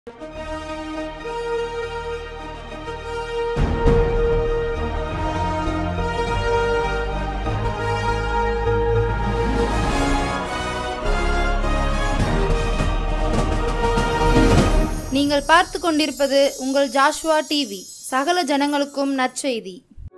நீங்கள் பார்த்து கொண்டிருப்பது உங்கள் ஜாஷ்வா டிவி சகல ஜனங்களுக்கும் நற்செய்தி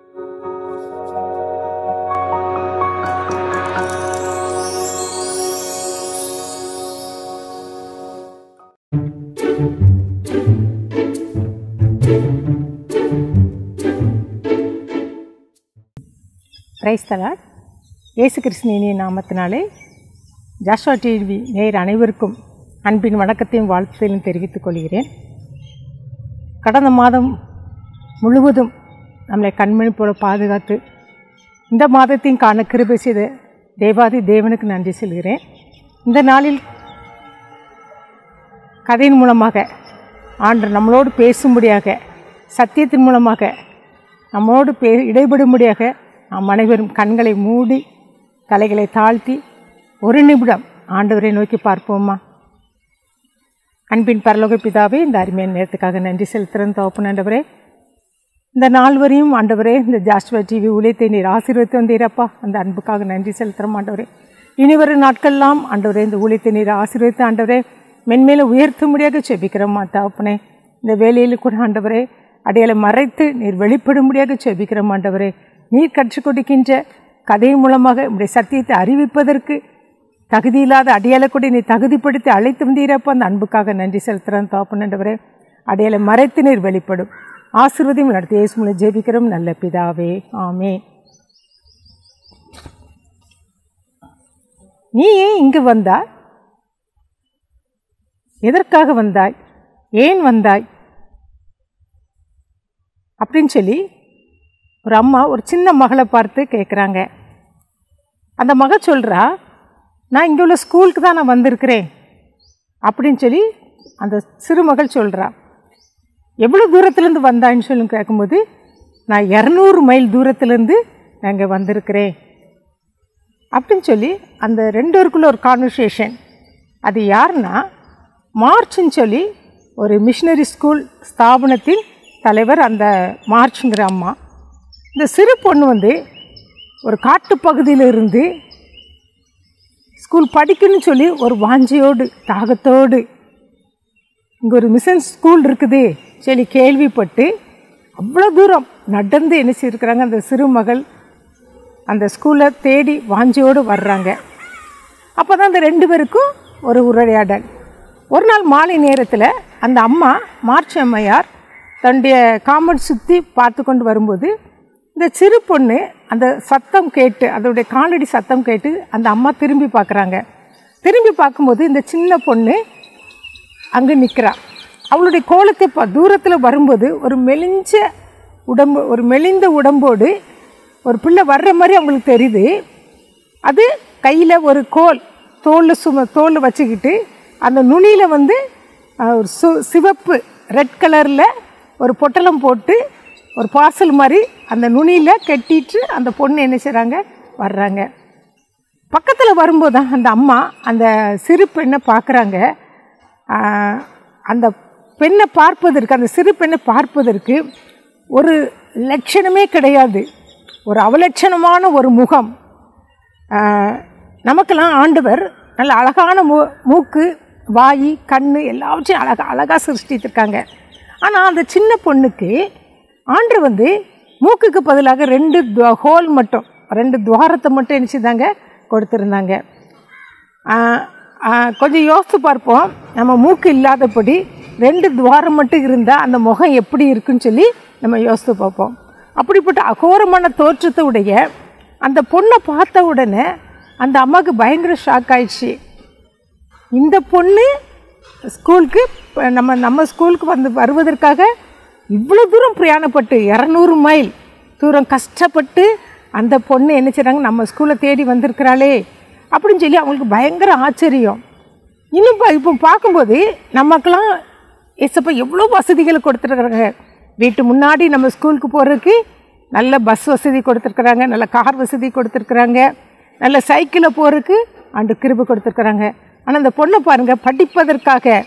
பிரைஸ்தலார் இயேசு கிருஷ்ணனின் நாமத்தினாலே ஜாஷுவா டிவி நேர் அனைவருக்கும் அன்பின் வணக்கத்தையும் வாழ்த்துதலையும் தெரிவித்துக் கொள்கிறேன் கடந்த மாதம் முழுவதும் நம்மளை கண்மணி போல பாதுகாத்து இந்த மாதத்தையும் காண கிருபை செய்த தேவாதி தேவனுக்கு நன்றி சொல்கிறேன் இந்த நாளில் கதையின் மூலமாக ஆண்டு நம்மளோடு பேசும்படியாக சத்தியத்தின் மூலமாக நம்மோடு பே இடைபடும்படியாக நாம் அனைவரும் கண்களை மூடி தலைகளை தாழ்த்தி ஒரு நிமிடம் ஆண்டவரை நோக்கி பார்ப்போமா அன்பின் பரலோக பிதாவே இந்த அருமையான நேரத்துக்காக நன்றி செலுத்துகிறேன் தோப்பன் ஆண்டவரே இந்த நாள் வரையும் ஆண்டவரே இந்த ஜாஸ்வா டிவி ஊழியத்தை நீர் ஆசீர்வதித்து வந்தீரப்பா அந்த அன்புக்காக நன்றி செலுத்துகிறோம் ஆண்டவரே இனி வரும் நாட்கள்லாம் ஆண்டவரே இந்த ஊழியத்தை நீர் ஆசீர்வதித்து ஆண்டவரே மென்மேலும் உயர்த்தும்படியாக செபிக்கிறோம்மா தகப்பனே இந்த வேலையில் கூட ஆண்டவரே அடையாளை மறைத்து நீர் வெளிப்படும்படியாக செபிக்கிறோம் ஆண்டவரே நீர் கற்றுக் கொடுக்கின்ற கதையின் மூலமாக உடைய சத்தியத்தை அறிவிப்பதற்கு தகுதியில்லாத அடியாளை கூட நீ தகுதிப்படுத்தி அழைத்து வந்தீரப்போ அந்த அன்புக்காக நன்றி செலுத்துகிறேன் தோப்பனண்டவரே அடையாளை மறைத்து நீர் வெளிப்படும் ஆசீர்வதியும் நடத்தி இயேசு மூலம் ஜெபிக்கிறோம் நல்ல பிதாவே ஆமே நீ ஏன் இங்கு வந்தாய் எதற்காக வந்தாய் ஏன் வந்தாய் அப்படின்னு சொல்லி ஒரு அம்மா ஒரு சின்ன மகளை பார்த்து கேட்குறாங்க அந்த மக சொல்கிறா நான் இங்கே உள்ள ஸ்கூலுக்கு தான் நான் வந்திருக்கிறேன் அப்படின்னு சொல்லி அந்த சிறுமகள் சொல்கிறா எவ்வளோ தூரத்துலேருந்து வந்தான்னு சொல்லி கேட்கும்போது நான் இரநூறு மைல் தூரத்துலேருந்து நான் இங்கே வந்திருக்கிறேன் அப்படின்னு சொல்லி அந்த ரெண்டு பேருக்குள்ள ஒரு கான்வர்சேஷன் அது யாருன்னா மார்ச்னு சொல்லி ஒரு மிஷினரி ஸ்கூல் ஸ்தாபனத்தின் தலைவர் அந்த மார்ச்ங்கிற அம்மா இந்த சிறு பொண்ணு வந்து ஒரு காட்டுப்பகுதியில் இருந்து ஸ்கூல் படிக்கணும்னு சொல்லி ஒரு வாஞ்சியோடு தாகத்தோடு இங்கே ஒரு மிஷன் ஸ்கூல் இருக்குது சொல்லி கேள்விப்பட்டு அவ்வளோ தூரம் நடந்து என்ன செய்யிருக்கிறாங்க அந்த சிறுமகள் அந்த ஸ்கூலை தேடி வாஞ்சியோடு வர்றாங்க அப்போ தான் அந்த ரெண்டு பேருக்கும் ஒரு உரையாடல் ஒரு நாள் மாலை நேரத்தில் அந்த அம்மா மார்ச் அம்மையார் தன்னுடைய காம்பவுண்ட் சுற்றி பார்த்து கொண்டு வரும்போது இந்த சிறு பொண்ணு அந்த சத்தம் கேட்டு அதோடைய காலடி சத்தம் கேட்டு அந்த அம்மா திரும்பி பார்க்குறாங்க திரும்பி பார்க்கும்போது இந்த சின்ன பொண்ணு அங்கே நிற்கிறா அவளுடைய கோலத்தை ப தூரத்தில் வரும்போது ஒரு மெலிஞ்ச உடம்பு ஒரு மெலிந்த உடம்போடு ஒரு பிள்ளை வர்ற மாதிரி அவங்களுக்கு தெரியுது அது கையில் ஒரு கோல் தோல் சும தோல் வச்சுக்கிட்டு அந்த நுனியில் வந்து அஹ், ஒரு சு சிவப்பு ரெட் கலரில் ஒரு பொட்டலம் போட்டு ஒரு பார்சல் மாதிரி அந்த நுனியில் கட்டிட்டு அந்த பொண்ணு என்ன செய்கிறாங்க வர்றாங்க பக்கத்தில் வரும்போது தான் அந்த அம்மா அந்த சிறு பெண்ணை பார்க்குறாங்க அந்த பெண்ணை பார்ப்பதற்கு அந்த சிறு பெண்ணை பார்ப்பதற்கு ஒரு லட்சணமே கிடையாது ஒரு அவலட்சணமான ஒரு முகம் ஆஹ், நமக்கெல்லாம் ஆண்டவர் நல்ல அழகான மூ மூக்கு வாய் கண் எல்லாவற்றையும் அழகா அழகாக சிருஷ்டித்திருக்காங்க ஆனால் அந்த சின்ன பொண்ணுக்கு ஆண்டு வந்து மூக்குக்கு பதிலாக ரெண்டு ஹோல் மட்டும் ரெண்டு துவாரத்தை மட்டும் என்ன செய்தாங்க கொடுத்துருந்தாங்க ஆஹ், ஆஹ், கொஞ்சம் யோசித்து பார்ப்போம் நம்ம மூக்கு இல்லாதபடி ரெண்டு துவாரம் மட்டும் இருந்தால் அந்த முகம் எப்படி இருக்குன்னு சொல்லி நம்ம யோசித்து பார்ப்போம் அப்படிப்பட்ட அகோரமான தோற்றத்தை உடைய அந்த பொண்ணை பார்த்த உடனே அந்த அம்மாவுக்கு பயங்கர ஷாக் ஆயிடுச்சு இந்த பொண்ணு ஸ்கூலுக்கு இப்ப நம்ம நம்ம ஸ்கூலுக்கு வந்து வருவதற்காக இவ்வளோ தூரம் பிரயாணப்பட்டு இரநூறு மைல் தூரம் கஷ்டப்பட்டு அந்த பொண்ணு என்ன செய்கிறாங்க நம்ம ஸ்கூலை தேடி வந்திருக்கிறாளே அப்படின்னு சொல்லி அவங்களுக்கு பயங்கர ஆச்சரியம் இன்னும் இப்போ இப்போ பார்க்கும்போது நமக்கெல்லாம் ஏசப்பா எவ்வளோ வசதிகளை கொடுத்துருக்குறாங்க வீட்டு முன்னாடி நம்ம ஸ்கூலுக்கு போகிறதுக்கு நல்ல பஸ் வசதி கொடுத்துருக்குறாங்க நல்ல கார் வசதி கொடுத்துருக்குறாங்க நல்ல சைக்கிளில் போகிறதுக்கு அண்டு கிருபை கொடுத்துருக்குறாங்க ஆனால் அந்த பொண்ணை பாருங்கள் படிப்பதற்காக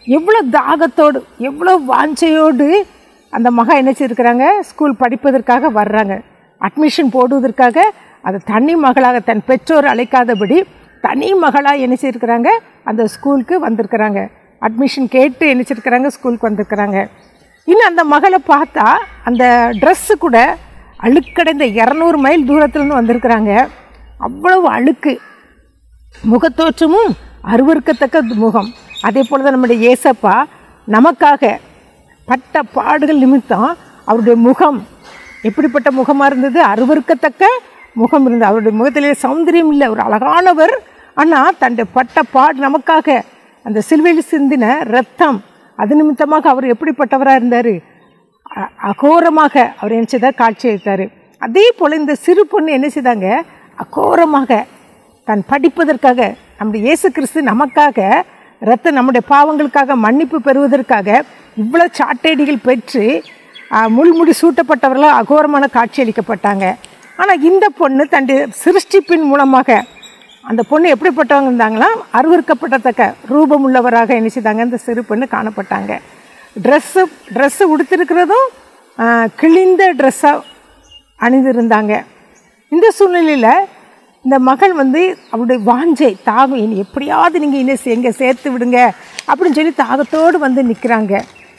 எவ்வளோ தாகத்தோடு எவ்வளோ வாஞ்சையோடு அந்த மகா என்ன செய்திருக்கிறாங்க ஸ்கூல் படிப்பதற்காக வர்றாங்க அட்மிஷன் போடுவதற்காக அது தனி மகளாக தன் பெற்றோர் அழைக்காதபடி தனி மகளாக என்ன செய்திருக்கிறாங்க அந்த ஸ்கூலுக்கு வந்திருக்கிறாங்க அட்மிஷன் கேட்டு என்ன செய்திருக்கிறாங்க ஸ்கூலுக்கு வந்திருக்கிறாங்க இன்னும் அந்த மகளை பார்த்தா அந்த ட்ரெஸ்ஸு கூட அழுக்கடைந்த இரநூறு மைல் தூரத்துலேருந்து வந்திருக்கிறாங்க அவ்வளவு அழுக்கு முகத்தோற்றமும் அருவருக்கத்தக்க முகம் அதே போல் தான் நம்முடைய ஏசப்பா நமக்காக பட்ட பாடுகள் நிமித்தம் அவருடைய முகம் எப்படிப்பட்ட முகமாக இருந்தது அருவருக்கத்தக்க முகம் இருந்தது அவருடைய முகத்திலே சௌந்தரியம் இல்லை ஒரு அழகானவர் ஆனால் தன்னுடைய பட்ட பாடு நமக்காக அந்த சிலுவையில் சிந்தின ரத்தம் அது நிமித்தமாக அவர் எப்படிப்பட்டவராக இருந்தார் அ- அகோரமாக அவர் என்ன செய்தார் காட்சி அளித்தார் அதே போல் இந்த சிறு பொண்ணு என்ன செய்தாங்க அகோரமாக தான் படிப்பதற்காக நம்முடைய இயேசு கிறிஸ்து நமக்காக ரத்த நம்முடைய பாவங்களுக்காக மன்னிப்பு பெறுவதற்காக இவ்வளோ சாட்டேடிகள் பெற்று ஆ, முள்முடி சூட்டப்பட்டவர்களாக அகோரமான காட்சி அளிக்கப்பட்டாங்க ஆனால் இந்த பொண்ணு தன்னுடைய சிருஷ்டிப்பின் மூலமாக அந்த பொண்ணு எப்படிப்பட்டவங்க இருந்தாங்களா அருவருக்கப்படத்தக்க ரூபம் உள்ளவராக என்ன செய்தாங்க இந்த சிறு பொண்ணு காணப்பட்டாங்க ட்ரெஸ்ஸு ட்ரெஸ்ஸு உடுத்திருக்கிறதும் ஆ, கிழிந்த ட்ரெஸ்ஸாக அணிந்திருந்தாங்க இந்த சூழ்நிலையில் இந்த மகள் வந்து அவருடைய வாஞ்சை தாகம் இனி எப்படியாவது நீங்கள் இன்னும் எங்கே சேர்த்து விடுங்க அப்படின்னு சொல்லி தாகத்தோடு வந்து நிற்கிறாங்க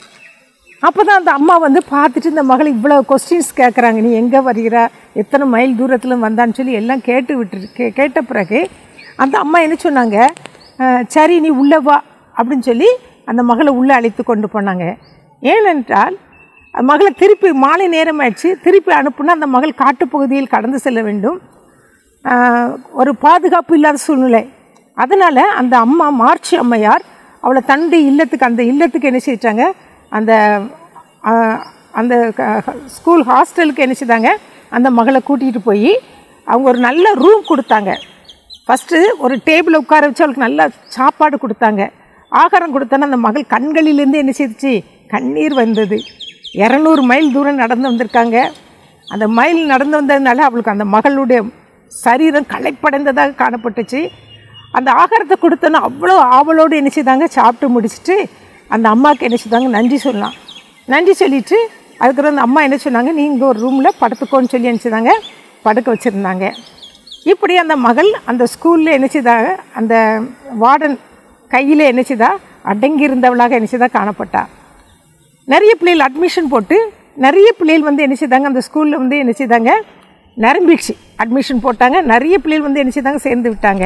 அப்போ தான் அந்த அம்மா வந்து பார்த்துட்டு இந்த மகள் இவ்வளோ கொஸ்டின்ஸ் கேட்குறாங்க நீ எங்கே வருகிறா எத்தனை மைல் தூரத்தில் வந்தான்னு சொல்லி எல்லாம் கேட்டு விட்டு கே கேட்ட பிறகு அந்த அம்மா என்ன சொன்னாங்க "அஹ், சரி நீ உள்ளே வா அப்படின்னு சொல்லி அந்த மகளை உள்ளே அழைத்து கொண்டு போனாங்க ஏனென்றால் மகளை திருப்பி மாலை நேரம் ஆயிடுச்சு திருப்பி அனுப்புனா அந்த மகள் காட்டுப்பகுதியில் கடந்து செல்ல வேண்டும் ஆஹ், ஒரு பாதுகாப்பு இல்லாத சூழ்நிலை அதனால் அந்த அம்மா மார்ச் அம்மையார் அவளை தன்னுடைய இல்லத்துக்கு அந்த இல்லத்துக்கு என்ன செஞ்சிட்டாங்க அந்த ஆஹ், அந்த க- ஸ்கூல் ஹாஸ்டலுக்கு என்ன செய்தாங்க அந்த மகளை கூட்டிகிட்டு போய் அவங்க ஒரு நல்ல ரூம் கொடுத்தாங்க ஃபஸ்ட்டு ஒரு டேபிள் உட்கார வச்சு அவளுக்கு நல்ல சாப்பாடு கொடுத்தாங்க ஆகாரம் கொடுத்தோன்னா அந்த மகள் கண்களிலேருந்து என்ன செய்துச்சு கண்ணீர் வந்தது இரநூறு மைல் தூரம் நடந்து வந்திருக்காங்க அந்த மைல் நடந்து வந்ததுனால அவளுக்கு அந்த மகளுடைய சரீரம் களைப்படைந்ததாக காணப்பட்டுச்சு அந்த ஆகாரத்தை கொடுத்தோன்னா அவ்வளோ ஆவலோடு என்ன செய்தாங்க சாப்பிட்டு முடிச்சுட்டு அந்த அம்மாவுக்கு என்ன செய்தாங்க நன்றி சொல்லலாம் நன்றி சொல்லிட்டு அதுக்கப்புறம் அந்த அம்மா என்ன சொன்னாங்க நீங்கள் ஒரு ரூமில் படுத்துக்கோன்னு சொல்லி என்ன செய்தாங்க படுக்க வச்சுருந்தாங்க இப்படி அந்த மகள் அந்த ஸ்கூலில் என்ன செய்தாக அந்த வார்டன் கையில் என்ன செய்தா அடங்கி இருந்தவளாக என்ன செய்தா காணப்பட்டா நிறைய பிள்ளைகள் அட்மிஷன் போட்டு நிறைய பிள்ளைகள் வந்து என்ன செய்தாங்க அந்த ஸ்கூலில் வந்து என்ன செய்தாங்க நிரம்பிடுச்சு அட்மிஷன் போட்டாங்க நிறைய பிள்ளைகள் வந்து என்ன செய்தாங்க சேர்ந்து விட்டாங்க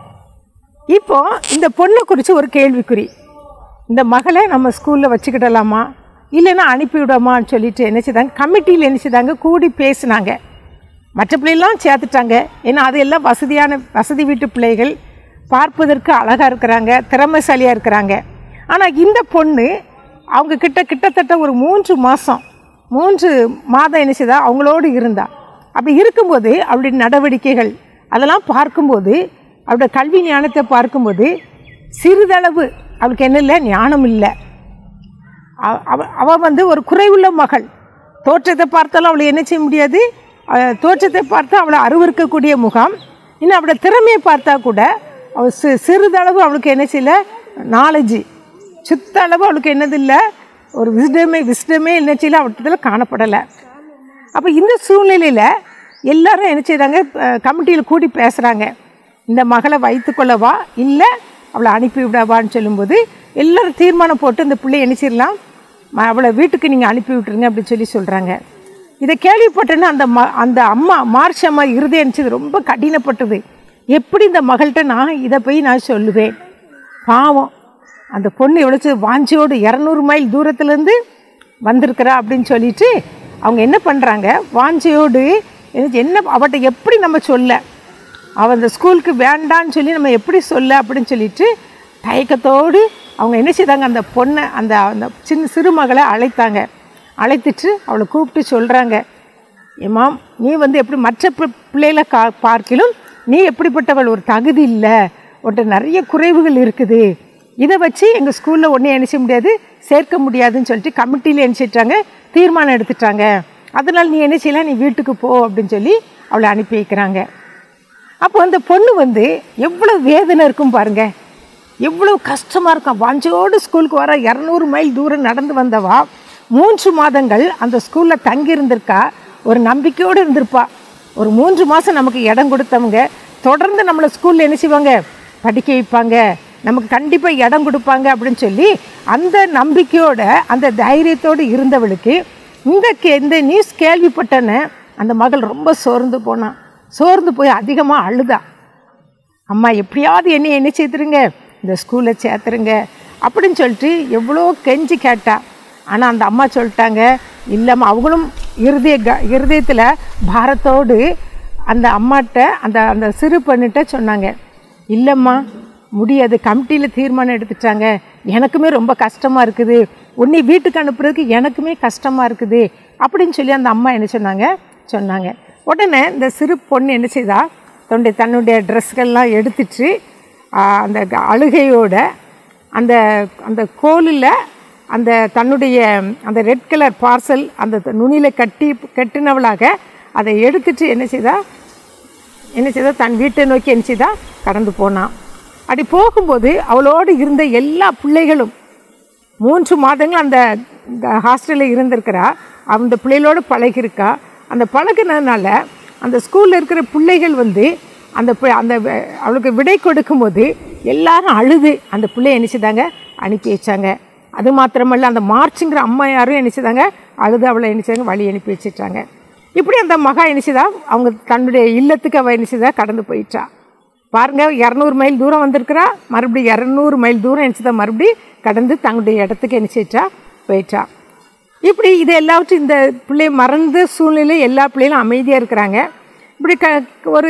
இப்போ இந்த பொண்ணை குறித்து ஒரு கேள்விக்குறி இந்த மகளை நம்ம ஸ்கூலில் வச்சுக்கிடலாமா இல்லைன்னா அனுப்பிவிடாமான்னு சொல்லிட்டு என்ன செய்தாங்க கமிட்டியில் என்ன செய்தாங்க கூடி பேசினாங்க மற்ற பிள்ளைலாம் சேர்த்துட்டாங்க ஏன்னா அது எல்லாம் வசதியான வசதி வீட்டு பிள்ளைகள் பார்ப்பதற்கு அழகாக இருக்கிறாங்க திறமைசாலியாக இருக்கிறாங்க ஆனால் இந்த பொண்ணு அவங்க கிட்ட கிட்டத்தட்ட ஒரு மூன்று மாதம் மூன்று மாதம் என்ன செய்தா அவங்களோடு இருந்தா அப்படி இருக்கும்போது அவளுடைய நடவடிக்கைகள் அதெல்லாம் பார்க்கும்போது அவளுடைய கல்வி ஞானத்தை பார்க்கும்போது சிறிதளவு அவளுக்கு என்ன இல்லை ஞானம் இல்லை அவ- அவ- அவ வந்து ஒரு குறைவுள்ள மகள் தோற்றத்தை பார்த்தாலும் அவளை என்ன செய்ய முடியாது அஹ், தோற்றத்தை பார்த்தா அவளை அருவருக்கக்கூடிய முகம் இன்னும் அவளோட திறமையை பார்த்தா கூட அவள் சி சிறிதளவு அவளுக்கு என்ன செய்யல நாலேஜ் சுத்த அளவு அவளுக்கு என்னது இல்லை ஒரு விஸ்டமே விஸ்டமே என்ன செய்யல அவட்டத்தில் காணப்படலை அப்போ இந்த சூழ்நிலையில் எல்லாரும் என்ன செய்கிறாங்க கமிட்டியில் கூடி பேசுகிறாங்க இந்த மகளை வைத்துக்கொள்ளவா இல்லை அவளை அனுப்பி விடவான்னு சொல்லும்போது எல்லாரும் தீர்மானம் போட்டு இந்த பிள்ளை என்ன செய்யலாம் ம- அவளை வீட்டுக்கு நீங்கள் அனுப்பி விட்டுருங்க அப்படின்னு சொல்லி சொல்கிறாங்க இதை கேள்விப்பட்டேன்னா அந்த ம அந்த அம்மா மார்ச் அம்மா இருதயம் இருந்துச்சு ரொம்ப கடினப்பட்டது எப்படி இந்த மகள்கிட்ட நான் இதை போய் நான் சொல்லுவேன் பாவம் அந்த பொண்ணு எவ்வளோ வாஞ்சியோடு இரநூறு மைல் தூரத்துலேருந்து வந்திருக்கிறா அப்படின்னு சொல்லிட்டு அவங்க என்ன பண்ணுறாங்க வாஞ்சியோடு எனக்கு என்ன அவட்ட எப்படி நம்ம சொல்ல அவள் அந்த ஸ்கூலுக்கு வேண்டான்னு சொல்லி நம்ம எப்படி சொல்ல அப்படின்னு சொல்லிட்டு தயக்கத்தோடு அவங்க என்ன செய்தாங்க அந்த பொண்ணை அந்த அந்த சின்ன சிறுமகளை அழைத்தாங்க அழைத்துட்டு அவளை கூப்பிட்டு சொல்கிறாங்க ஏமாம் நீ வந்து எப்படி மற்ற பி- பிள்ளைகளை கா பார்க்கிலும் நீ எப்படிப்பட்டவள் ஒரு தகுதி இல்லை உன்கிட்ட நிறைய குறைவுகள் இருக்குது இதை வச்சு எங்கள் ஸ்கூலில் ஒன்றும் என்ன செய்ய முடியாது சேர்க்க முடியாதுன்னு சொல்லிட்டு கமிட்டியில் என்ன செஞ்சிட்டாங்க தீர்மானம் எடுத்துட்டாங்க அதனால் நீ என்ன செய்யலாம் நீ வீட்டுக்கு போ அப்படின்னு சொல்லி அவளை அனுப்பி வைக்கிறாங்க அப்போ அந்த பொண்ணு வந்து எவ்வளோ வேதனை இருக்கும் பாருங்க எவ்வளோ கஷ்டமாக இருக்கும் வாஞ்சோடு ஸ்கூலுக்கு வர இரநூறு மைல் தூரம் நடந்து வந்தவா மூன்று மாதங்கள் அந்த ஸ்கூலில் தங்கி இருந்திருக்கா ஒரு நம்பிக்கையோடு இருந்திருப்பா ஒரு மூன்று மாதம் நமக்கு இடம் கொடுத்தவங்க தொடர்ந்து நம்மளை ஸ்கூலில் என்ன செய்வாங்க படிக்க வைப்பாங்க நமக்கு கண்டிப்பாக இடம் கொடுப்பாங்க அப்படின்னு சொல்லி அந்த நம்பிக்கையோட அந்த தைரியத்தோடு இருந்தவளுக்கு இந்த கே இந்த நியூஸ் கேள்விப்பட்டோன்னே அந்த மகள் ரொம்ப சோர்ந்து போனான் சோர்ந்து போய் அதிகமாக அழுதா அம்மா எப்படியாவது என்னை என்ன சேர்த்துருங்க இந்த ஸ்கூலில் சேர்த்துருங்க அப்படின்னு சொல்லிட்டு எவ்வளோ கெஞ்சி கேட்டா ஆனால் அந்த அம்மா சொல்லிட்டாங்க இல்லைம்மா அவங்களும் இருதய க இருதயத்தில் பாரத்தோடு அந்த அம்மாட்ட அந்த அந்த சிறு பெண்ணிட்ட சொன்னாங்க இல்லைம்மா முடியாது கமிட்டியில் தீர்மானம் எடுத்துட்டாங்க எனக்குமே ரொம்ப கஷ்டமாக இருக்குது உன்னை வீட்டுக்கு அனுப்புறதுக்கு எனக்குமே கஷ்டமாக இருக்குது அப்படின்னு சொல்லி அந்த அம்மா என்ன சொன்னாங்க சொன்னாங்க உடனே இந்த சிறு பொண்ணு என்ன செய்தா தன்னுடைய தன்னுடைய ட்ரெஸ்கள்லாம் எடுத்துட்டு ஆ, அந்த க- அழுகையோட அந்த அந்த கோலில் அந்த தன்னுடைய அந்த ரெட் கலர் பார்சல் அந்த நுனியில் கட்டி கட்டினவளாக அதை எடுத்துட்டு என்ன செய்தா என்ன செய்தா தன் வீட்டை நோக்கி என்ன செய்தா கடந்து போனான் அப்படி போகும்போது அவளோடு இருந்த எல்லா பிள்ளைகளும் மூன்று மாதங்கள் அந்த ஹாஸ்டலில் இருந்திருக்கிறா அந்த பிள்ளைகளோடு பழகியிருக்கா அந்த பழகினதுனால அந்த ஸ்கூலில் இருக்கிற பிள்ளைகள் வந்து அந்த பி- அந்த வ- அவளுக்கு விடை கொடுக்கும்போது எல்லாரும் அழுது அந்த பிள்ளைய என்ன செய்தாங்க அனுப்பி வச்சாங்க அது மாத்திரமல்ல அந்த மார்ச்சுங்கிற அம்மா யாரும் என்ன செய்தாங்க அழுது அவளை என்ன செய்தாங்க வழி அனுப்பி வச்சிட்டாங்க இப்படி அந்த மகா என்ன செய்தா அவங்க தன்னுடைய இல்லத்துக்கு அவள் என்ன செய்தா கடந்து போயிட்டா பாருங்க இரநூறு மைல் தூரம் வந்திருக்கிறா மறுபடியும் இரநூறு மைல் தூரம் என்ன செய்தா மறுபடியும் கடந்து தங்களுடைய இடத்துக்கு என்ன செய்யிட்டா போயிட்டா இப்படி இது எல்லாவற்றும் இந்த பிள்ளை மறந்த சூழ்நிலை எல்லா பிள்ளைகளும் அமைதியாக இருக்கிறாங்க இப்படி க ஒரு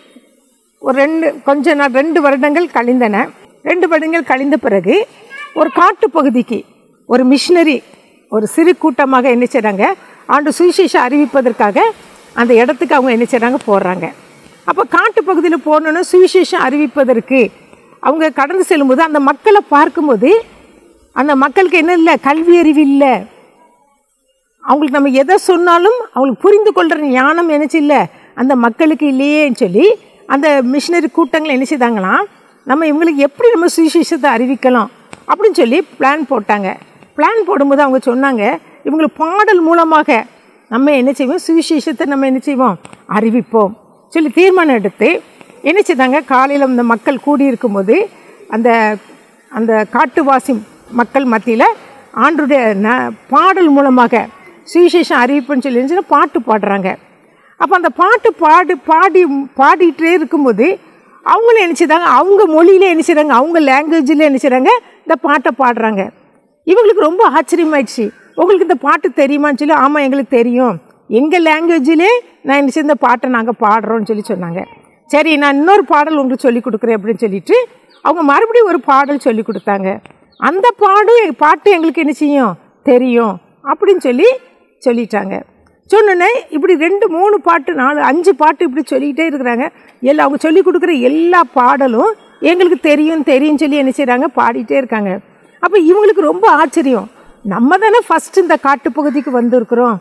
ஒரு ரெண்டு கொஞ்ச நாள் ரெண்டு வருடங்கள் கழிந்தன ரெண்டு வருடங்கள் கழிந்த பிறகு ஒரு காட்டுப் பகுதிக்கு ஒரு மிஷினரி ஒரு சிறு கூட்டமாக என்ன செய்கிறாங்க ஆண்டு சுவிசேஷம் அறிவிப்பதற்காக அந்த இடத்துக்கு அவங்க என்ன செய்கிறாங்க போடுறாங்க அப்போ காட்டுப் பகுதியில் போனோன்னா சுவிசேஷம் அறிவிப்பதற்கு அவங்க கடந்து செல்லும்போது அந்த மக்களை பார்க்கும்போது அந்த மக்களுக்கு என்ன இல்லை கல்வி அறிவு இல்லை அவங்களுக்கு நம்ம எதை சொன்னாலும் அவங்களுக்கு புரிந்து கொள்கிற ஞானம் என்னச்சு இல்லை அந்த மக்களுக்கு இல்லையேன்னு சொல்லி அந்த மிஷினரி கூட்டங்கள் என்ன செய்தாங்களாம் நம்ம இவங்களுக்கு எப்படி நம்ம சுவிசேஷத்தை அறிவிக்கலாம் அப்படின்னு சொல்லி பிளான் போட்டாங்க பிளான் போடும்போது அவங்க சொன்னாங்க இவங்களுக்கு பாடல் மூலமாக நம்ம என்ன செய்வோம் சுவிசேஷத்தை நம்ம என்ன செய்வோம் அறிவிப்போம் சொல்லி தீர்மானம் எடுத்து என்ன செய்தாங்க காலையில் இந்த மக்கள் கூடி இருக்கும்போது அந்த அந்த காட்டுவாசி மக்கள் மத்தியில் ஆண்டுடைய ந பாடல் மூலமாக சுவிசேஷம் அறிவிப்புன்னு சொல்லி இருந்துச்சுன்னா பாட்டு பாடுறாங்க அப்போ அந்த பாட்டு பாடு பாடி பாடிட்டே இருக்கும்போது அவங்களும் என்ன செய்றாங்க அவங்க மொழியில என்ன செய்கிறாங்க அவங்க லாங்குவேஜில் என்ன செய்கிறாங்க இந்த பாட்டை பாடுறாங்க இவங்களுக்கு ரொம்ப ஆச்சரியமாயிடுச்சு உங்களுக்கு இந்த பாட்டு தெரியுமான்னு சொல்லி ஆமாம் எங்களுக்கு தெரியும் எங்கள் லாங்குவேஜிலே நான் என்ன செய்ய இந்த பாட்டை நாங்கள் பாடுறோம்னு சொல்லி சொன்னாங்க சரி நான் இன்னொரு பாடல் உங்களுக்கு சொல்லி கொடுக்குறேன் அப்படின்னு சொல்லிட்டு அவங்க மறுபடியும் ஒரு பாடல் சொல்லி கொடுத்தாங்க அந்த பாடும் பாட்டு எங்களுக்கு என்ன செய்யும் தெரியும் அப்படின்னு சொல்லி சொல்லிட்டாங்க சொன்னோன்னே இப்படி ரெண்டு மூணு பாட்டு நாலு அஞ்சு பாட்டு இப்படி சொல்லிக்கிட்டே இருக்கிறாங்க எல்லா அவங்க சொல்லி கொடுக்குற எல்லா பாடலும் எங்களுக்கு தெரியும் தெரியும் சொல்லி என்ன செய்கிறாங்க பாடிட்டே இருக்காங்க அப்போ இவங்களுக்கு ரொம்ப ஆச்சரியம் நம்ம தானே ஃபஸ்ட்டு இந்த காட்டுப்பகுதிக்கு வந்திருக்கிறோம்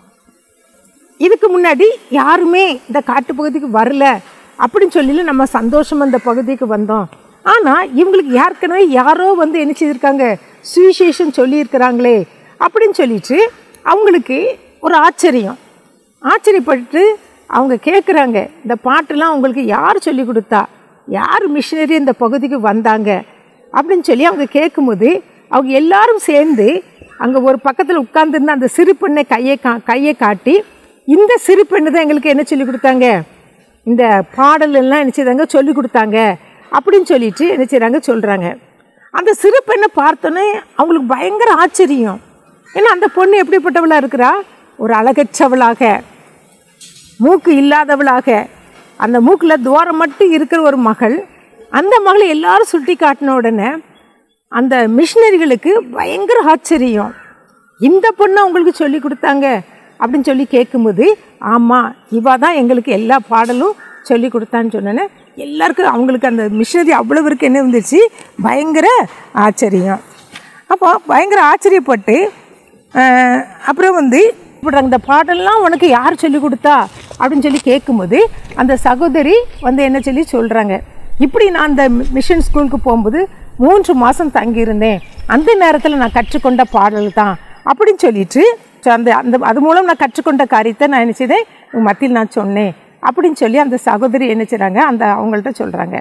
இதுக்கு முன்னாடி யாருமே இந்த காட்டுப்பகுதிக்கு வரல அப்படின்னு சொல்லி நம்ம சந்தோஷமா இந்த பகுதிக்கு வந்தோம் ஆனால் இவங்களுக்கு ஏற்கனவே யாரோ வந்து என்ன செய்திருக்காங்க சுவிசேஷம் சொல்லியிருக்கிறாங்களே அப்படின்னு சொல்லிட்டு அவங்களுக்கு ஒரு ஆச்சரியம் ஆச்சரியப்பட்டு அவங்க கேட்குறாங்க இந்த பாட்டெல்லாம் அவங்களுக்கு யார் சொல்லி கொடுத்தா யார் மிஷினரி இந்த பகுதிக்கு வந்தாங்க அப்படின்னு சொல்லி அவங்க கேட்கும்போது அவங்க எல்லாரும் சேர்ந்து அங்கே ஒரு பக்கத்தில் உட்கார்ந்திருந்த அந்த சிறு பெண்ணை கையை கா கையை காட்டி இந்த சிறு பெண்ணு தான் எங்களுக்கு என்ன சொல்லி கொடுத்தாங்க இந்த பாடல் எல்லாம் என்ன செய்தாங்க சொல்லி கொடுத்தாங்க அப்படின்னு சொல்லிட்டு என்ன செய்கிறாங்க சொல்கிறாங்க அந்த சிறு பெண்ணை பார்த்தோன்னே அவங்களுக்கு பயங்கர ஆச்சரியம் ஏன்னா அந்த பொண்ணு எப்படிப்பட்டவளாக இருக்கிறா ஒரு அழகற்றவளாக மூக்கு இல்லாதவளாக அந்த மூக்கில் துவாரம் மட்டும் இருக்கிற ஒரு மகள் அந்த மகளை எல்லாரும் சுட்டி காட்டின உடனே அந்த மிஷினரிகளுக்கு பயங்கர ஆச்சரியம் இந்த பொண்ணை உங்களுக்கு சொல்லி கொடுத்தாங்க அப்படின்னு சொல்லி கேட்கும்போது ஆமாம் இவா தான் எங்களுக்கு எல்லா பாடலும் சொல்லி கொடுத்தான்னு சொன்னேன்னே எல்லாருக்கும் அவங்களுக்கு அந்த மிஷினரி அவ்வளோ இருக்கு என்ன இருந்துச்சு பயங்கர ஆச்சரியம் அப்போ பயங்கர ஆச்சரியப்பட்டு ஆஹ், அப்புறம் வந்து இப்படி இந்த பாடல்லாம் உனக்கு யார் சொல்லி கொடுத்தா அப்படின்னு சொல்லி கேட்கும்போது அந்த சகோதரி வந்து என்ன சொல்லி சொல்கிறாங்க இப்படி நான் அந்த மிஷன் ஸ்கூலுக்கு போகும்போது மூன்று மாதம் தங்கியிருந்தேன் அந்த நேரத்தில் நான் கற்றுக்கொண்ட பாடல் தான் அப்படின்னு சொல்லிட்டு so அந்த அந்த அது மூலம் நான் கற்றுக்கொண்ட காரியத்தை நான் என்ன செய்தேன் உங்க மத்தியில் நான் சொன்னேன் அப்படின்னு சொல்லி அந்த சகோதரி என்ன செய்கிறாங்க அந்த அவங்கள்ட்ட சொல்கிறாங்க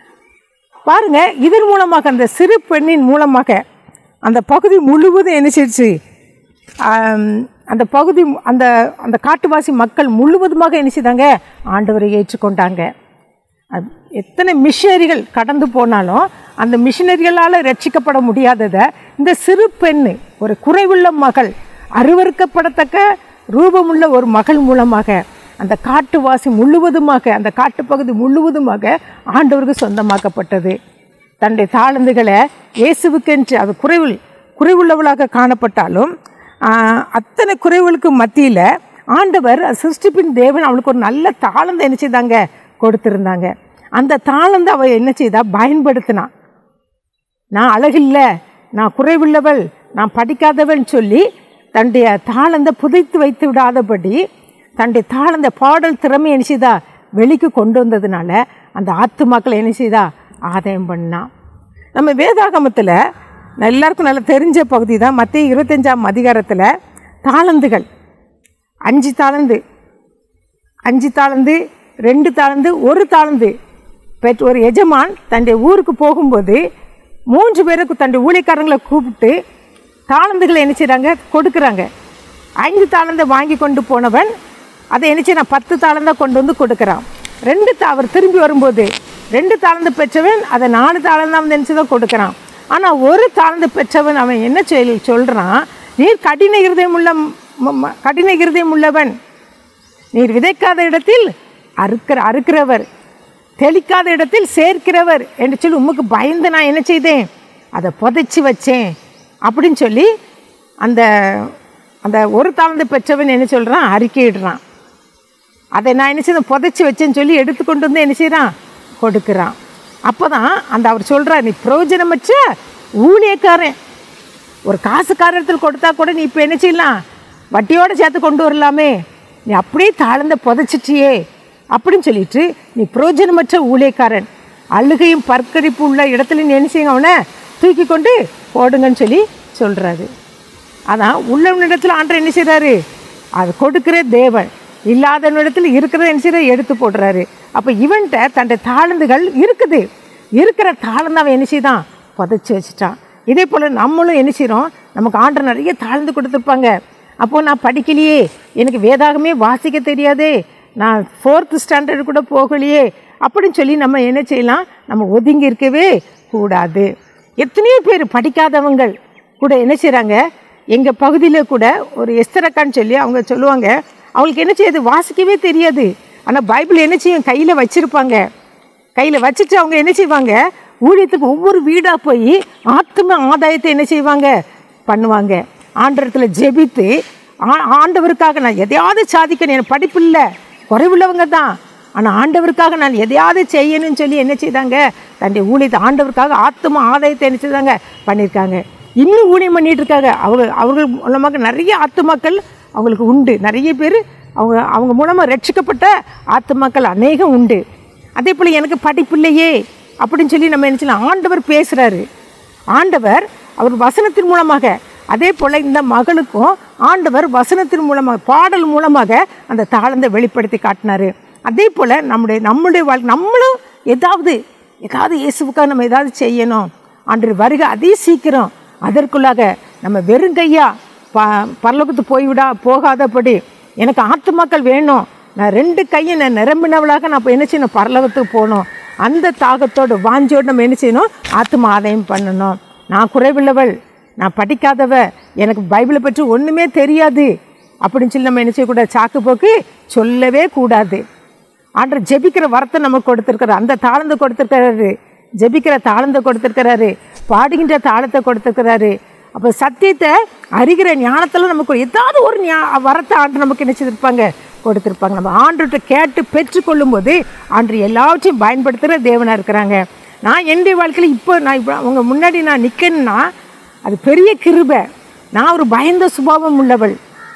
பாருங்க இதன் மூலமாக அந்த சிறு பெண்ணின் மூலமாக அந்த பகுதி முழுவதும் என்ன செய்யுச்சு ஆம், அந்த பகுதி அந்த அந்த காட்டுவாசி மக்கள் முழுவதுமாக என்ன செய்தாங்க ஆண்டவரை ஏற்றுக்கொண்டாங்க அது எத்தனை மிஷினரிகள் கடந்து போனாலும் அந்த மிஷினரிகளால் ரட்சிக்கப்பட முடியாததை இந்த சிறு பெண்ணு ஒரு குறைவுள்ள மகள் அருவறுக்கப்படத்தக்க ரூபமுள்ள ஒரு மகள் மூலமாக அந்த காட்டுவாசி முழுவதுமாக அந்த காட்டுப்பகுதி முழுவதுமாக ஆண்டவருக்கு சொந்தமாக்கப்பட்டது தன்னுடைய தாளந்துகளை இயேசுவுக்கென்று அது குறைவில் குறைவுள்ளவளாக காணப்பட்டாலும் ஆஹ், அத்தனை குறைவுகளுக்கு மத்தியில் ஆண்டவர் சிருஷ்டிப்பின் தேவன் அவளுக்கு ஒரு நல்ல தாளந்தை என்ன செய்தாங்க கொடுத்துருந்தாங்க அந்த தாளந்தை அவள் என்ன செய்தா பயன்படுத்தினான் நான் அழகில்லை நான் குறைவுள்ளவள் நான் படிக்காதவள்னு சொல்லி தன்னுடைய தாளந்தை புதைத்து வைத்து விடாதபடி தன்னுடைய தாளந்த பாடல் திறமை என்ன செய்தா வெளிக்கு கொண்டு வந்ததுனால அந்த ஆத்துமாக்களை என்ன செய்தா ஆதாயம் பண்ணா நம்ம வேதாகமத்தில் எல்லாருக்கும் நல்லா தெரிஞ்ச பகுதி தான் மத்திய இருபத்தஞ்சாம் அதிகாரத்தில் தாளந்துகள் அஞ்சு தாளந்து அஞ்சு தாளந்து ரெண்டு தாளந்து ஒரு தாளந்து பெற்ற ஒரு எஜமான் தன்னுடைய ஊருக்கு போகும்போது மூன்று பேருக்கு தன்னுடைய ஊழியக்காரங்களை கூப்பிட்டு தாளந்துகளை என்ன செய்கிறாங்க கொடுக்குறாங்க ஐந்து தாளந்தை வாங்கி கொண்டு போனவன் அதை என்ன செய்யறான் பத்து தாளந்தை கொண்டு வந்து கொடுக்குறான் ரெண்டு தா அவர் திரும்பி வரும்போது ரெண்டு தாளந்து பெற்றவன் அதை நாலு தாளந்தான் வந்து என்ன தான் கொடுக்குறான் ஆனால் ஒரு தாளந்து பெற்றவன் அவன் என்ன சொல் சொல்கிறான் நீர் கடின இருதயம் உள்ள ம- ம- கடின இருதயம் உள்ளவன் நீர் விதைக்காத இடத்தில் அறுக்கிற அறுக்கிறவர் தெளிக்காத இடத்தில் சேர்க்கிறவர் என்று சொல்லி உமக்கு பயந்து நான் என்ன செய்தேன் அதை புதைச்சி வச்சேன் அப்படின்னு சொல்லி அந்த அந்த ஒரு தாழ்ந்து பெற்றவன் என்ன சொல்கிறான் அறிக்கையிடுறான் அதை நான் என்ன செய்தேன் புதைச்சி வச்சேன்னு சொல்லி எடுத்துக்கொண்டு வந்து என்ன செய்கிறான் கொடுக்குறான் அப்போ தான் அந்த அவர் சொல்கிறார் நீ பிரயோஜனமற்ற ஊழியக்காரன் ஒரு காசுக்காரத்தில் கொடுத்தா கூட நீ இப்போ என்ன செய்யலாம் வட்டியோடு சேர்த்து கொண்டு வரலாமே நீ அப்படியே தாழ்ந்த புதைச்சிட்டியே அப்படின்னு சொல்லிட்டு நீ பிரயோஜனமற்ற ஊழியக்காரன் அழுகையும் பற்கடிப்பு உள்ள இடத்துல நீ என்ன செய்யுங்க அவனை தூக்கி கொண்டு போடுங்கன்னு சொல்லி சொல்கிறாரு அதான் உள்ளவனிடத்தில் ஆண்டர் என்ன செய்கிறாரு அது கொடுக்கிற தேவன் இல்லாதவனிடத்தில் இருக்கிறத என்ன செய்யற எடுத்து போடுறாரு அப்போ இவன்கிட்ட தன்னுடைய தாளந்துகள் இருக்குது இருக்கிற தாளந்து அவன் என்ன செய்தான் புதைச்சி வச்சுட்டான் இதே போல் நம்மளும் என்ன செய்கிறோம் நமக்கு ஆண்டர் நிறைய தாழ்ந்து கொடுத்துருப்பாங்க அப்போது நான் படிக்கலையே எனக்கு வேதாகமே வாசிக்க தெரியாதே நான் ஃபோர்த்து ஸ்டாண்டர்டு கூட போகலையே அப்படின்னு சொல்லி நம்ம என்ன செய்யலாம் நம்ம ஒதுங்கி இருக்கவே கூடாது எத்தனையோ பேர் படிக்காதவங்கள் கூட என்ன செய்கிறாங்க எங்கள் பகுதியில் கூட ஒரு எஸ்தரக்கான்னு சொல்லி அவங்க சொல்லுவாங்க அவங்களுக்கு என்ன செய்யுது வாசிக்கவே தெரியாது ஆனால் பைபிள் என்ன செய்யும் கையில் வச்சுருப்பாங்க கையில் வச்சுட்டு அவங்க என்ன செய்வாங்க ஊழியத்துக்கு ஒவ்வொரு வீடாக போய் ஆத்ம ஆதாயத்தை என்ன செய்வாங்க பண்ணுவாங்க ஆண்டவரத்தில் ஜெபித்து ஆ- ஆண்டவருக்காக நான் எதையாவது சாதிக்கணும் எனக்கு படிப்பு இல்லை குறைவுள்ளவங்க தான் ஆனால் ஆண்டவருக்காக நான் எதையாவது செய்யணும்னு சொல்லி என்ன செய்தாங்க தன்னுடைய ஊழியத்தை ஆண்டவருக்காக ஆத்ம ஆதாயத்தை என்ன செய்தாங்க பண்ணியிருக்காங்க இன்னும் ஊழியம் பண்ணிட்டு இருக்காங்க அவங்க அவர்கள் மூலமாக நிறைய ஆத்துமாக்கள் அவங்களுக்கு உண்டு நிறைய பேர் அவங்க அவங்க மூலமாக ரட்சிக்கப்பட்ட ஆத்துமாக்கள் அநேகம் உண்டு அதே போல் எனக்கு படிப்பு இல்லையே அப்படின்னு சொல்லி நம்ம என்ன செய்யலாம் ஆண்டவர் பேசுகிறாரு ஆண்டவர் அவர் வசனத்தின் மூலமாக அதே போல் இந்த மகளுக்கும் ஆண்டவர் வசனத்தின் மூலமாக பாடல் மூலமாக அந்த தாளந்தை வெளிப்படுத்தி காட்டினாரு அதே போல் நம்முடைய நம்முடைய வாழ்க்கை நம்மளும் ஏதாவது ஏதாவது இயேசுவுக்காக நம்ம ஏதாவது செய்யணும் அன்று வருக அதே சீக்கிரம் அதற்குள்ளாக நம்ம வெறுங்கையா ப பரலோகத்து போய்விடா போகாதபடி எனக்கு ஆத்துமாக்கள் வேணும் நான் ரெண்டு கையும் நான் நிரம்பினவளாக நான் இப்போ என்ன செய்யணும் பரலோகத்துக்கு போகணும் அந்த தாகத்தோடு வாஞ்சியோடு நம்ம என்ன செய்யணும் ஆத்ம ஆதாயம் பண்ணணும் நான் குறைவுள்ளவள் நான் படிக்காதவ எனக்கு பைபிளை பற்றி ஒன்றுமே தெரியாது அப்படின்னு சொல்லி நம்ம என்ன செய்யக்கூடாது சாக்கு போக்கு சொல்லவே கூடாது ஆண்டர் ஜெபிக்கிற வரத்தை நமக்கு கொடுத்துருக்கிறார் அந்த தாளந்து கொடுத்துருக்கிறாரு ஜெபிக்கிற தாளந்தை கொடுத்துருக்கிறாரு பாடுகின்ற தாளத்தை கொடுத்துருக்கிறாரு அப்போ சத்தியத்தை அறிகிற ஞானத்தில் நமக்கு ஏதாவது ஒரு ஞா வரத்தை ஆண்டு நமக்கு என்ன செய்திருப்பாங்க கொடுத்துருப்பாங்க நம்ம ஆண்டுகிட்ட கேட்டு பெற்றுக்கொள்ளும் போது ஆண்டு எல்லாவற்றையும் பயன்படுத்துகிற தேவனாக இருக்கிறாங்க நான் என்னுடைய வாழ்க்கையில் இப்போ நான் இப்போ அவங்க முன்னாடி நான் நிற்கணும்னா அது பெரிய கிருபை நான் ஒரு பயந்த சுபாவம் உள்ளவள்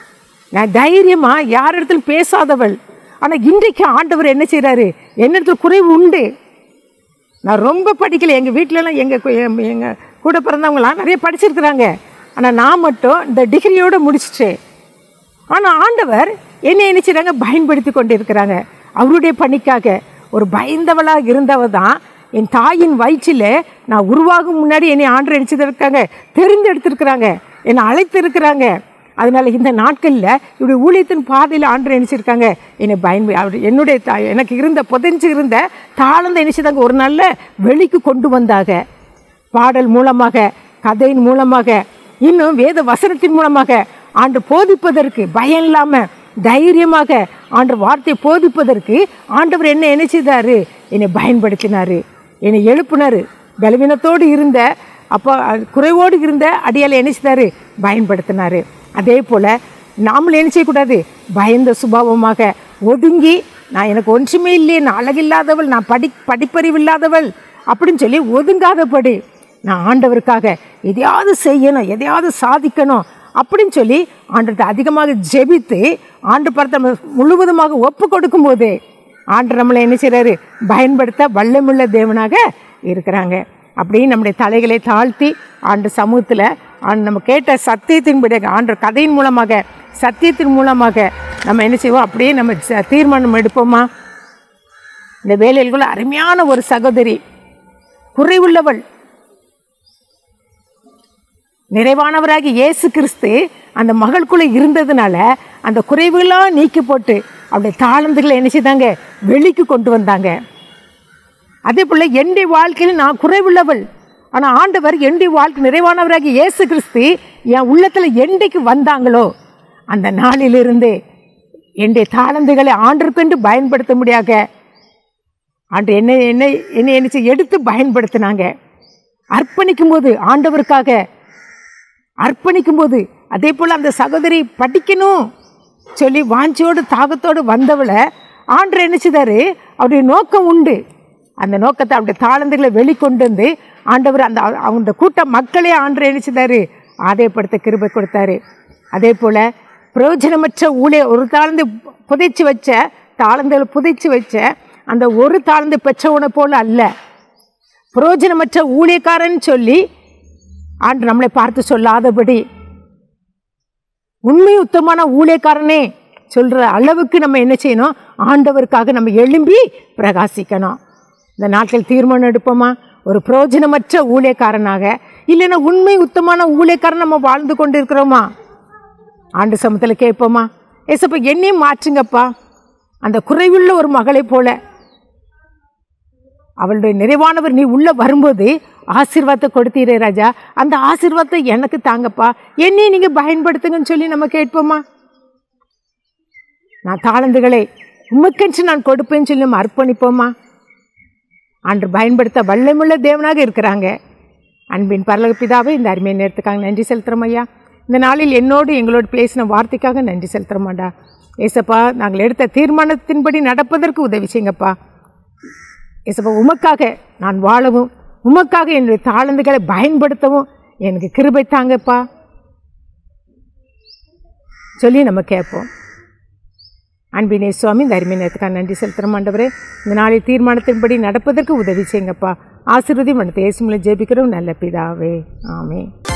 நான் தைரியமாக யார் இடத்துல பேசாதவள் ஆனால் இன்றைக்கு ஆண்டவர் என்ன செய்கிறாரு என்னிடத்துல குறைவு உண்டு நான் ரொம்ப படிக்கல எங்கள் வீட்டிலலாம் எங்கள் எங்கள் கூட பிறந்தவங்களாம் நிறைய படிச்சிருக்கிறாங்க ஆனால் நான் மட்டும் இந்த டிகிரியோடு முடிச்சிட்டேன் ஆனால் ஆண்டவர் என்னை நினைச்சிறாங்க பயன்படுத்தி கொண்டு இருக்கிறாங்க அவருடைய பணிக்காக ஒரு பயந்தவளாக இருந்தவ தான் என் தாயின் வயிற்றில் நான் உருவாகும் முன்னாடி என்னை ஆண்டு நினச்சிருக்காங்க தெரிந்தெடுத்திருக்கிறாங்க என்னை அழைத்து இருக்கிறாங்க அதனால இந்த நாட்களில் இப்படி ஊழியத்தின் பாதையில் ஆண்டு நினைச்சிருக்காங்க என்னை பயன்ப அவர் என்னுடைய தா எனக்கு இருந்த புதைஞ்சு இருந்த தாளந்த நினைச்சதாங்க ஒரு நாளில் வெளிக்கு கொண்டு வந்தாங்க பாடல் மூலமாக கதையின் மூலமாக இன்னும் வேத வசனத்தின் மூலமாக ஆண்டு போதிப்பதற்கு பயம் இல்லாமல் தைரியமாக ஆண்டு வார்த்தை போதிப்பதற்கு ஆண்டவர் என்ன என்ன செய்தாரு என்னை பயன்படுத்தினார் என்னை எழுப்பினார் பலவீனத்தோடு இருந்த அப்போ அஹ், குறைவோடு இருந்த அடியால் என்ன செய்தாரு பயன்படுத்தினார் அதே போல் நாமளும் என்ன செய்யக்கூடாது பயந்த சுபாவமாக ஒதுங்கி நான் எனக்கு ஒன்றுமே இல்லையே நான் அழகில்லாதவள் நான் படி படிப்பறிவு இல்லாதவள் அப்படின்னு சொல்லி ஒதுங்காதபடி நான் ஆண்டவருக்காக எதையாவது செய்யணும் எதையாவது சாதிக்கணும் அப்படின்னு சொல்லி ஆண்டத்தை அதிகமாக ஜெபித்து ஆண்டு பார்த்து நம்ம முழுவதுமாக ஒப்பு கொடுக்கும்போது ஆண்டு நம்மளை என்ன செய்கிறாரு பயன்படுத்த வல்லமுள்ள தேவனாக இருக்கிறாங்க அப்படியே நம்முடைய தலைகளை தாழ்த்தி ஆண்டு சமூகத்தில் ஆண்டு நம்ம கேட்ட சத்தியத்தின்படி ஆண்டு கதையின் மூலமாக சத்தியத்தின் மூலமாக நம்ம என்ன செய்வோம் அப்படியே நம்ம ச- தீர்மானம் எடுப்போமா இந்த வேலையில் அருமையான ஒரு சகோதரி குறைவுள்ளவள் நிறைவானவராகி இயேசு கிறிஸ்து அந்த மகளுக்குள்ளே இருந்ததுனால அந்த குறைவுகளாம் நீக்கி போட்டு அவருடைய தாளந்துகளை என்ன செய்தாங்க வெளிக்கு கொண்டு வந்தாங்க அதே போல் என்னுடைய வாழ்க்கையில் நான் குறைவுள்ளவள் ஆனால் ஆண்டவர் என்னுடைய வாழ்க்கை நிறைவானவராகி இயேசு கிறிஸ்து என் உள்ளத்தில் என்றைக்கு வந்தாங்களோ அந்த நாளிலிருந்தே என்னுடைய தாளந்துகளை ஆண்டிற்கென்று பயன்படுத்த முடியாத ஆண்டு என்னை என்னை என்னை என்ன செய்ய எடுத்து பயன்படுத்தினாங்க அர்ப்பணிக்கும் போது ஆண்டவருக்காக அர்ப்பணிக்கும் போது அதே போல் அந்த சகோதரி படிக்கணும் சொல்லி வாஞ்சியோடு தாகத்தோடு வந்தவளை ஆண்டர் என்ன செய்தாரு அவருடைய நோக்கம் உண்டு அந்த நோக்கத்தை அவருடைய தாளந்துகளை வெளிக்கொண்டு வந்து ஆண்டவர் அந்த அவங்க கூட்ட மக்களே ஆண்டர் என்ன செய்தாரு ஆதாயப்படுத்த கிருபை கொடுத்தாரு அதே போல் பிரயோஜனமற்ற ஊழிய ஒரு தாளந்து புதைச்சி வச்ச தாளந்துகளை புதைச்சி வச்ச அந்த ஒரு தாளந்து பெற்றவனை போல அல்ல பிரயோஜனமற்ற ஊழியக்காரன் சொல்லி ஆண்டு நம்மளை பார்த்து சொல்லாதபடி உண்மை உத்தமான ஊழியக்காரனே சொல்கிற அளவுக்கு நம்ம என்ன செய்யணும் ஆண்டவருக்காக நம்ம எழும்பி பிரகாசிக்கணும் இந்த நாட்கள் தீர்மானம் எடுப்போமா ஒரு பிரயோஜனமற்ற ஊழியக்காரனாக இல்லைன்னா உண்மை உத்தமான ஊழியக்காரன் நம்ம வாழ்ந்து கொண்டு இருக்கிறோமா ஆண்டு சமத்தில் கேட்போமா ஏசப்பா என்னையும் மாற்றுங்கப்பா அந்த குறைவுள்ள ஒரு மகளைப் போல அவளுடைய நிறைவானவர் நீ உள்ளே வரும்போது ஆசீர்வாதத்தை கொடுத்தீரே ராஜா அந்த ஆசீர்வாதத்தை எனக்கு தாங்கப்பா என்னையும் நீங்கள் பயன்படுத்துங்கன்னு சொல்லி நம்ம கேட்போமா நான் தாளந்துகளை உமக்கென்று நான் கொடுப்பேன்னு சொல்லி நம்ம அர்ப்பணிப்போமா அன்று பயன்படுத்த வல்லமுள்ள தேவனாக இருக்கிறாங்க அன்பின் பரலக பிதாவே இந்த அருமையை நேரத்துக்காக நன்றி செலுத்துகிறோம் ஐயா இந்த நாளில் என்னோடு எங்களோடு பேசின வார்த்தைக்காக நன்றி செலுத்துகிறோமாடா ஏசப்பா நாங்கள் எடுத்த தீர்மானத்தின்படி நடப்பதற்கு உதவி செய்யுங்கப்பா ஏசப்பா உமக்காக நான் வாழவும் உமக்காக என்னுடைய தாளந்துகளை பயன்படுத்தவும் எனக்கு கிருபை தாங்கப்பா சொல்லி நம்ம கேட்போம் அன்பினே சுவாமி இந்த அருமை நேரத்துக்காக நன்றி செலுத்துகிறோம் ஆண்டவரே இந்த நாளில் தீர்மானத்தின்படி நடப்பதற்கு உதவி செய்யுங்கப்பா ஆசீர்வதி மனத்தை இயேசுமுல ஜெபிக்கிறோம் நல்ல பிதாவே ஆமே